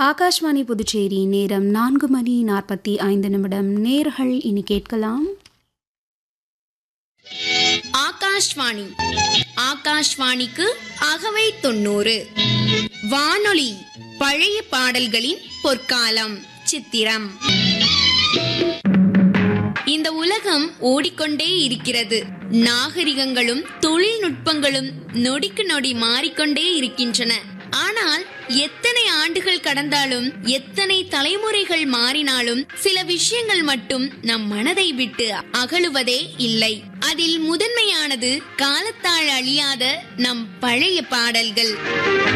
ஆகாஷ்வாணி புதுச்சேரி நேரம் நான்கு மணி நாற்பத்தி ஐந்து நிமிடம் நேர்கள் இனி கேட்கலாம் ஆகாஷ்வாணி ஆகாஷ்வாணிக்கு அகவை தொண்ணூறு வானொலி பழைய பாடல்களின் பொற்காலம் சித்திரம் இந்த உலகம் ஓடிக்கொண்டே இருக்கிறது நாகரிகங்களும் தொழில்நுட்பங்களும் நொடிக்கு நொடி மாறிக்கொண்டே இருக்கின்றன ஆனால் எத்தனை ஆண்டுகள் கடந்தாலும் எத்தனை தலைமுறைகள் மாறினாலும் சில விஷயங்கள் மட்டும் நம் மனதை விட்டு அகலுவதே இல்லை அதில் முதன்மையானது காலத்தால் அழியாத நம் பழைய பாடல்கள்